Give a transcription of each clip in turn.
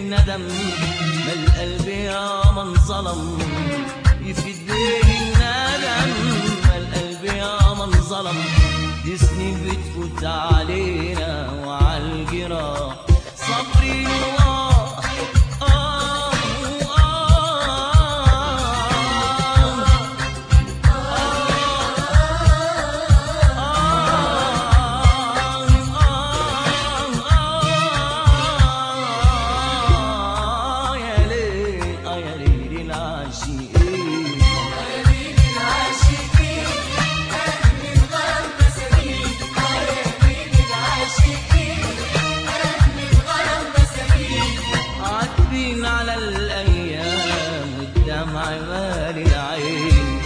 الندم ما القلب يا من ظلم يفيد بيه الندم ما القلب يا من ظلم دي سنين بتفوت علينا وعالجراح صبري الله آه آه يا ليل يا ليل العاشقين عاتبين على الايام والدمع مال العين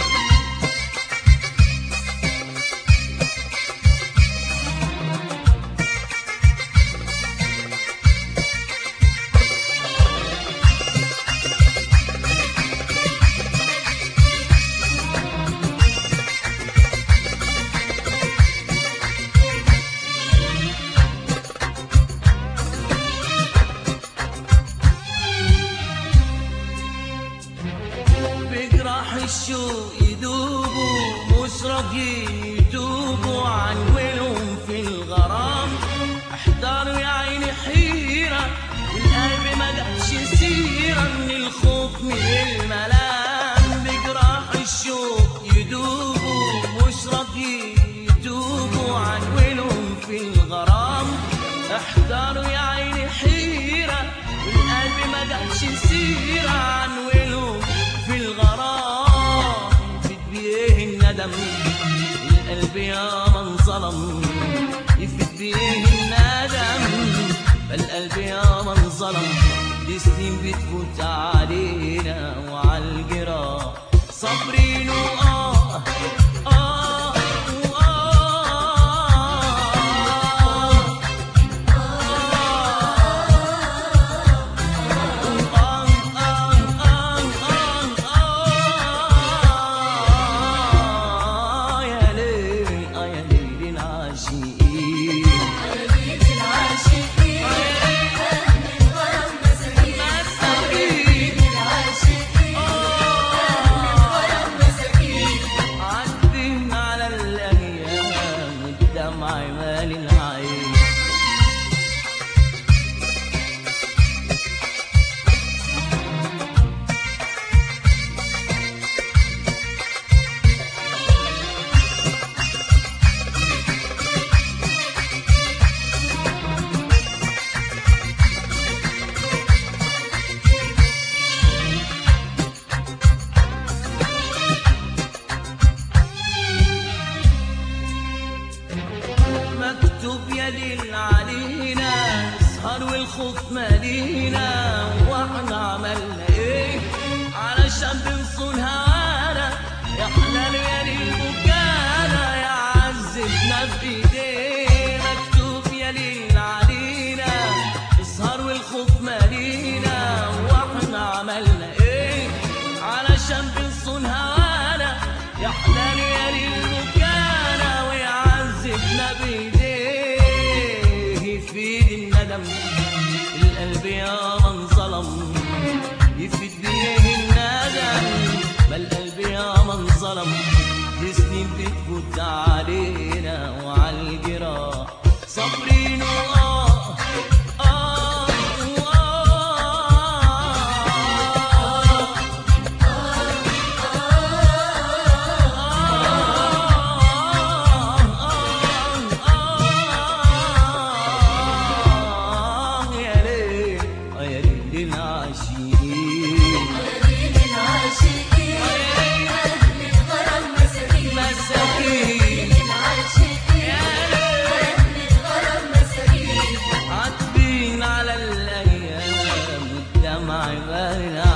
بجراح الشوق يدوبوا مش راضيين يتوبوا عن ولهم في الغرام احضروا يا عيني حيرة والقلب ما جابش سيرة من الخوف من الملام بجراح الشوق يدوبوا مش راضيين يتوبوا عن ولهم في الغرام احضروا يا عيني حيرة والقلب ما جابش سيرة عن ولهم في الغرام يفيد بيه الندم القلب يا من ظلم يفيد بيه الندم فالقلب يا من ظلم دي سنين بتفوت علينا وعالجراح صابرين وآه آه وآه يا ليل يا ليل العاشقين مساكين عدين على الايام والدمع مال العين مكتوب يا ليل علينا سهر والخوف مالينا واحنا عملنا ايه علشان بنصون هوانا يا حلال يا ليل بكانا يا عزتنا في ايديه مكتوب يا ليل علينا السهر والخوف مالينا واحنا عملنا ايه علشان بنصون هوانا يا حلال يا ليل بكانا ويعذبنا بايديه يفيد الندم القلب يا من ظلم يفيد بيه الندم ما القلب يا من ظلم دي سنين بتفوت علينا وعالجراح صابرين وآه آه وآه يا ليل يا ليل العاشقين مساكين عاتبين على الايام والدمع بارد